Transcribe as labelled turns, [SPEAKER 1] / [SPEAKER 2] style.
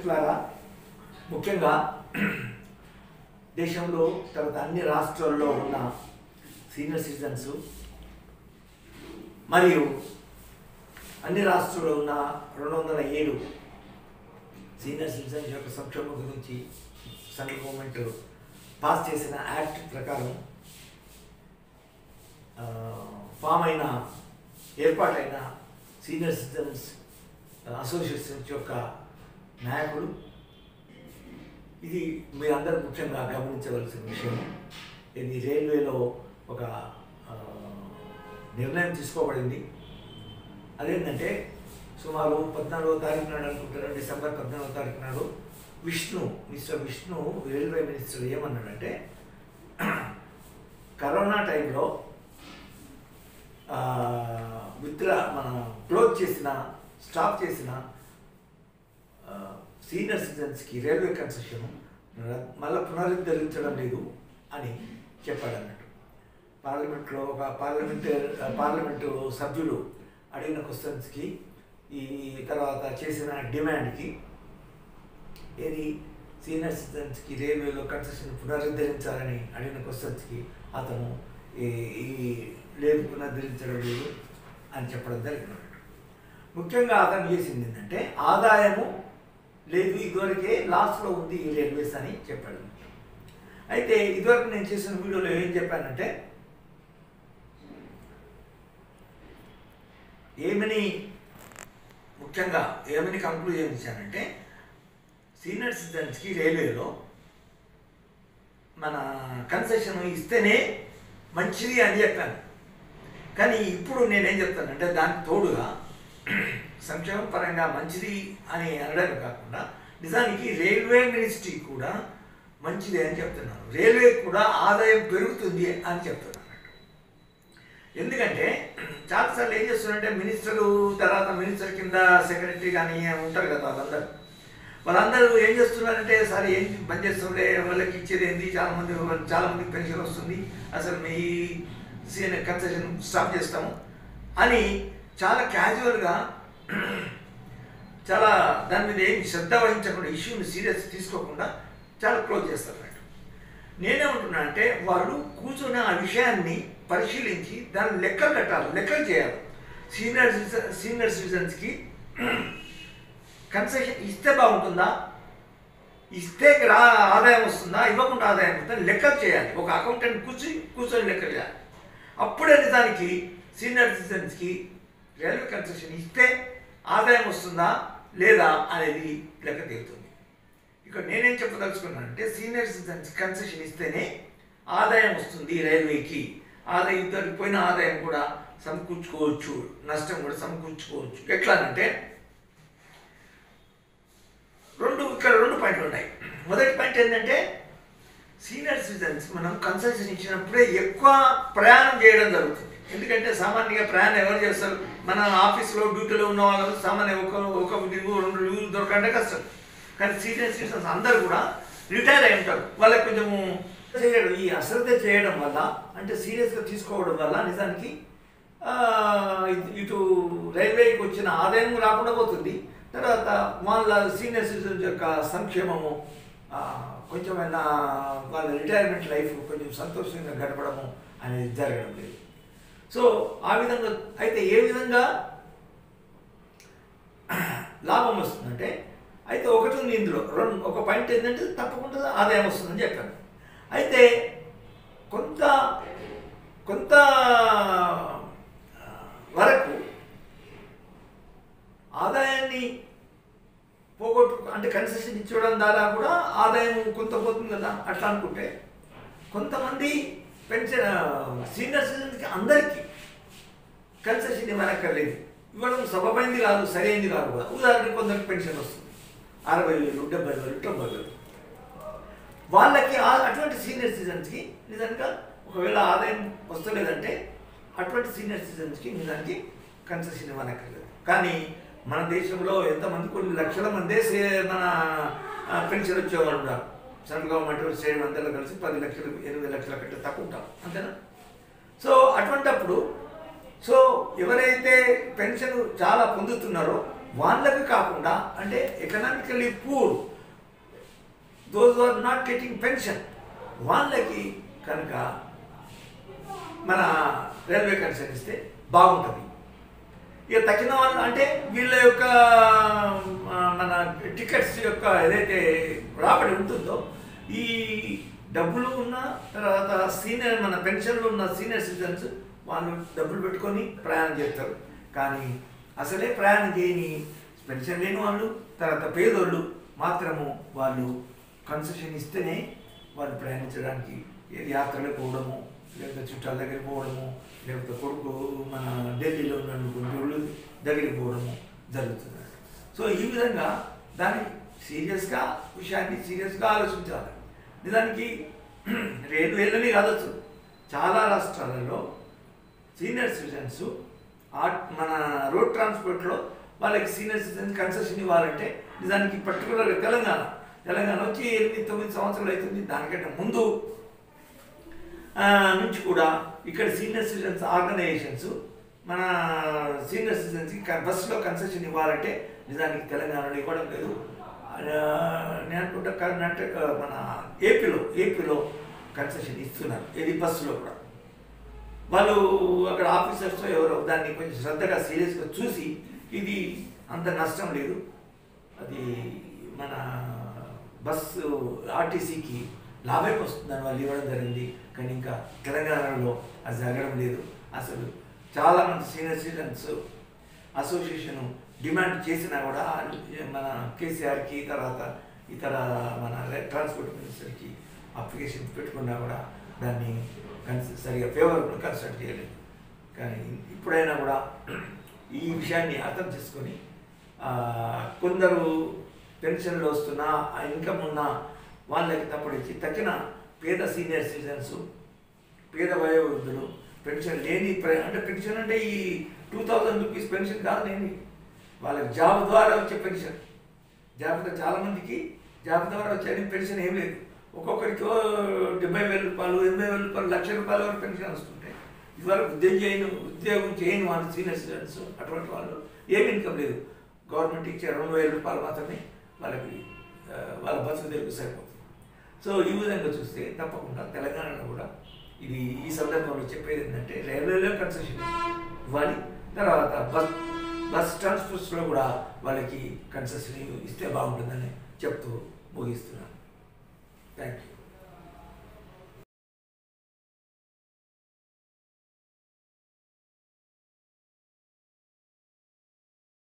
[SPEAKER 1] ప్రేక్షకులారా ముఖ్యంగా దేశంలో తర్వాత అన్ని రాష్ట్రాల్లో ఉన్న సీనియర్ సిటిజన్స్ మరియు అన్ని రాష్ట్రాల్లో ఉన్న రెండు వందల ఏడు సీనియర్ సిటిజన్స్ యొక్క సంక్షేమం గురించి సెంట్రల్ గవర్నమెంట్ పాస్ చేసిన యాక్ట్ ప్రకారం ఆ, ఫామ్ అయిన ఏర్పాటైన సీనియర్ సిటిజన్స్ అసోసియేషన్స్ యొక్క నాయకుడు ఇది మీరందరూ ముఖ్యంగా గమనించవలసిన విషయం ఇది రైల్వేలో ఒక ఆ, నిర్ణయం తీసుకోబడింది అదేంటంటే సుమారు పద్నాలుగో తారీఖు నాడు అనుకుంటారు డిసెంబర్ పద్నాలుగో తారీఖు నాడు Vishnu mister Vishnu railway minister ఏమన్నాడంటే కరోనా టైంలో విత్డ్రా మన క్లోజ్ చేసిన స్టాప్ చేసిన సీనియర్ సిటిజన్స్కి రైల్వే కన్సెషన్ మళ్ళీ పునరుద్ధరించడం లేదు అని చెప్పాడు అన్నట్టు పార్లమెంట్లో ఒక పార్లమెంట్ పార్లమెంటు సభ్యులు అడిగిన క్వశ్చన్స్కి ఈ తర్వాత చేసిన డిమాండ్కి ఏది సీనియర్ సిటిజన్స్కి రైల్వేలో కన్సెషన్ పునరుద్ధరించాలని అడిగిన క్వశ్చన్స్కి అతను ఈ ఈ లేదు పునరుద్ధరించడం లేదు అని చెప్పడం జరిగింది ముఖ్యంగా అతను చేసింది ఏంటంటే ఆదాయము లేదు ఇదివరకే లాస్ట్లో ఉంది ఈ రైల్వేస్ అని చెప్పాడు అయితే ఇదివరకు నేను చేసిన వీడియోలో ఏం చెప్పానంటే ఏమని ముఖ్యంగా ఏమని కంక్లూజన్ ఇచ్చానంటే సీనియర్ సిటిజన్స్కి రైల్వేలో మన కన్సెషన్ ఇస్తేనే మంచిది అని చెప్పాను కానీ ఇప్పుడు నేనేం చెప్తానంటే దానికి తోడుగా సంక్షేమ పరంగా మంచిది అని అనడం కాకుండా నిజానికి రైల్వే మినిస్ట్రీ కూడా మంచిది అని చెప్తున్నాను రైల్వే కూడా ఆదాయం పెరుగుతుంది అని చెప్తున్నాను ఎందుకంటే చాలాసార్లు ఏం చేస్తున్నారంటే మినిస్టరు తర్వాత మినిస్టర్ కింద సెక్రటరీ కానీ ఉంటారు కదా వాళ్ళందరూ వాళ్ళందరూ ఏం చేస్తున్నారంటే సరే ఏం పని చేస్తుండే వాళ్ళకి ఇచ్చేది ఏంది చాలా మంది చాలా మందికి పెన్షన్ వస్తుంది అసలు మీ సీనియర్ కన్సెషన్ స్టాప్ చేస్తాము అని చాలా క్యాజువల్గా చాలా దాని మీద ఏమి శ్రద్ధ వహించకుండా ఇష్యూని సీరియస్ తీసుకోకుండా చాలా క్లోజ్ చేస్తారు అన్నట్టు నేనేమంటున్నా అంటే వాళ్ళు కూర్చొని ఆ విషయాన్ని పరిశీలించి దాన్ని లెక్కలు కట్టాలి లెక్కలు చేయాలి సీనియర్ సిటిజన్ సీనియర్ సిటిజన్స్కి కన్సెషన్ ఇస్తే బాగుంటుందా ఇస్తే రా ఆదాయం వస్తుందా ఇవ్వకుండా ఆదాయం వస్తుందా లెక్కలు చేయాలి ఒక అకౌంటెంట్ కూర్చొని కూర్చొని లెక్కలు చేయాలి అప్పుడే నిజానికి సీనియర్ సిటిజన్స్కి రైల్వే కన్సెషన్ ఇస్తే ఆదాయం వస్తుందా లేదా అనేది లెక్క తీరుతుంది ఇక్కడ నేనేం చెప్పదలుచుకున్నానంటే సీనియర్ సిటిజన్స్ కన్సెషన్ ఇస్తేనే ఆదాయం వస్తుంది రైల్వేకి ఆదాయం ఇద్దరికి పోయిన ఆదాయం కూడా సమకూర్చుకోవచ్చు నష్టం కూడా సమకూర్చుకోవచ్చు ఎట్లానంటే రెండు ఇక్కడ రెండు పాయింట్లు ఉన్నాయి మొదటి పాయింట్ ఏంటంటే సీనియర్ సిటిజన్స్ మనం కన్సెషన్ ఇచ్చినప్పుడే ఎక్కువ ప్రయాణం చేయడం జరుగుతుంది ఎందుకంటే సామాన్యంగా ప్రయాణం ఎవరు చేస్తారు మన ఆఫీస్లో డ్యూటీలో ఉన్న వాళ్ళు సామాన్య ఒక ఒక లీవు రెండు లీవులు దొరకంటే కష్టం కానీ సీనియర్ సిటిజన్స్ అందరూ కూడా రిటైర్ అయి ఉంటారు వాళ్ళకి కొంచెము చేయడం ఈ అశ్రద్ధ చేయడం వల్ల అంటే సీరియస్గా తీసుకోవడం వల్ల నిజానికి ఆ, ఇటు- ఇటు రైల్వేకి వచ్చిన ఆదాయం రాకుండా పోతుంది తర్వాత వాళ్ళ సీనియర్ సిటిజన్స్ యొక్క సంక్షేమము ఆ, కొంచెమైనా వాళ్ళ రిటైర్మెంట్ లైఫ్ కొంచెం సంతోషంగా గడపడము అనేది జరగడం లేదు సో ఆ విధంగా అయితే ఏ విధంగా లాభం వస్తుందంటే అయితే ఒకటి ఉంది ఇందులో రెండు ఒక పాయింట్ ఏంటంటే తప్పకుండా ఆదాయం వస్తుందని చెప్పాను అయితే కొంత కొంత ఆ, వరకు ఆదాయాన్ని పోగొట్టు అంటే కన్సెషన్ ఇచ్చడం ద్వారా కూడా ఆదాయం కొంత పోతుంది కదా అట్లా అనుకుంటే కొంతమంది పెన్షన్ సీనియర్ సిటిజన్స్కి అందరికీ కన్సెషన్ ఇవ్వనక్కర్లేదు ఇవ్వడం సబబైంది కాదు సరైంది కాదు కూడా ఉదాహరణకి కొందరికి పెన్షన్ వస్తుంది అరవై వేలు డెబ్బై వేలు తొంభై వేలు వాళ్ళకి ఆ- అటువంటి సీనియర్ సిటిజన్స్కి నిజంగా ఒకవేళ ఆదాయం వస్తలేదంటే అటువంటి సీనియర్ సిటిజన్స్కి నిజానికి కన్సెషన్ ఇవ్వనక్కర్లేదు కానీ మన దేశంలో ఎంతమంది కొన్ని లక్షల మందే సే- మన ఆ, పెన్షన్ వచ్చేవాళ్ళు ఉన్నారు సెంట్రల్ గవర్నమెంట్ స్టేట్ అంతా కలిసి పది లక్షలు ఎనిమిది లక్షల కంటే తక్కువ ఉంటాం అంతేనా సో అటువంటప్పుడు సో ఎవరైతే పెన్షన్ చాలా పొందుతున్నారో వాళ్ళకి కాకుండా అంటే economically poor those are not getting pension వాళ్ళకి కనుక మన రైల్వే కన్సెషన్ ఇస్తే బాగుంటుంది ఇక తక్కిన వాళ్ళు అంటే వీళ్ళ యొక్క ఆ, మన టికెట్స్ యొక్క ఏదైతే రాబడి ఉంటుందో ఈ డబ్బులు ఉన్న తర్వాత సీనియర్ మన పెన్షన్లు ఉన్న సీనియర్ సిటిజన్స్ వాళ్ళు డబ్బులు పెట్టుకొని ప్రయాణం చేస్తారు కానీ అసలే ప్రయాణం చేయని పెన్షన్ లేని వాళ్ళు తర్వాత పేదోళ్ళు మాత్రము వాళ్ళు కన్సెషన్ ఇస్తేనే వాళ్ళు ప్రయాణించడానికి ఏది యాత్రలకు పోవడము లేకపోతే చుట్టాల దగ్గరికి పోవడము లేకపోతే కొడుకు మన ఢిల్లీలో ఉన్న కొన్ని రోజులు దగ్గరికి పోవడము జరుగుతుంది సో ఈ విధంగా దాన్ని సీరియస్గా విషయాన్ని సీరియస్గా ఆలోచించాలి నిజానికి రెండు వేలని కాదొచ్చు చాలా రాష్ట్రాలలో సీనియర్ సిటిజన్స్ మన రోడ్ ట్రాన్స్పోర్ట్లో వాళ్ళకి సీనియర్ సిటిజన్స్ కన్సెషన్ ఇవ్వాలంటే నిజానికి పర్టికులర్గా తెలంగాణ తెలంగాణ వచ్చి ఎనిమిది తొమ్మిది సంవత్సరాలు అవుతుంది దానికంటే ముందు ఆ, నుంచి కూడా ఇక్కడ సీనియర్ సిటిజన్స్ ఆర్గనైజేషన్స్ మన సీనియర్ సిటిజన్స్కి బస్సులో కన్సెషన్ ఇవ్వాలంటే నిజానికి తెలంగాణలో ఇవ్వడం లేదు ఆ, నేను అనుకుంటా కర్ణాటక మన ఏపీలో ఏపీలో కన్సెషన్ ఇస్తున్నారు ఇది బస్సులో కూడా వాళ్ళు అక్కడ ఆఫీసర్స్ ఎవరో దాన్ని కొంచెం శ్రద్ధగా సీరియస్గా చూసి ఇది అంత నష్టం లేదు అది మన బస్సు ఆర్టీసీకి లాభం వస్తుందని వాళ్ళు ఇవ్వడం జరిగింది కానీ ఇంకా తెలంగాణలో అది జరగడం లేదు అసలు చాలామంది సీనియర్ సిటిజన్స్ అసోసియేషన్ డిమాండ్ చేసినా కూడా మన కేసీఆర్కి తర్వాత ఇతర మన ట్రాన్స్పోర్ట్ మినిస్టర్కి అప్లికేషన్ పెట్టుకున్నా కూడా దాన్ని కన్సి సరిగా ఫేవరబుల్ కన్సల్ట్ చేయలేదు కానీ ఇప్పుడైనా కూడా ఈ విషయాన్ని అర్థం చేసుకొని ఆ, కొందరు పెన్షన్లు వస్తున్నా ఆ ఇన్కమ్ ఉన్న వాళ్ళకి తప్పడిచ్చి తగిన పేద సీనియర్ సిటిజన్స్ పేద వయోవృద్ధులు పెన్షన్ లేని ప్ర- అంటే పెన్షన్ అంటే ఈ టూ థౌజండ్ రూపీస్ పెన్షన్ కాదు లేని వాళ్ళకి జాబ్ ద్వారా వచ్చే పెన్షన్ జాబితా చాలా మందికి జాబ్ ద్వారా వచ్చే పెన్షన్ ఏం లేదు ఒక్కొక్కరికి ఓ డెబ్బై వేల రూపాయలు ఎనభై వేల రూపాయలు లక్ష రూపాయల వరకు పెన్షన్ వస్తుంటాయి ఇదివరకు ఉద్యోగం చేయను ఉద్యోగం చేయని వాళ్ళు సీనియర్ సిటిజన్స్ అటువంటి వాళ్ళు ఏం ఇన్కమ్ లేదు గవర్నమెంట్ ఇచ్చే రెండు వేల రూపాయలు మాత్రమే వాళ్ళకి ఆ, వాళ్ళ బతుకు తెరుగు సరిపోతుంది సో ఈ విధంగా చూస్తే తప్పకుండా తెలంగాణలో కూడా ఇది ఈ సందర్భంలో చెప్పేది ఏంటంటే రైల్వేలో కన్సెషన్ ఇవ్వాలి తర్వాత బస్ బస్ ట్రాన్స్పోర్ట్స్లో కూడా వాళ్ళకి కన్సెషన్ ఇస్తే బాగుంటుందని చెప్తూ ముగిస్తున్నాను థ్యాంక్ యూ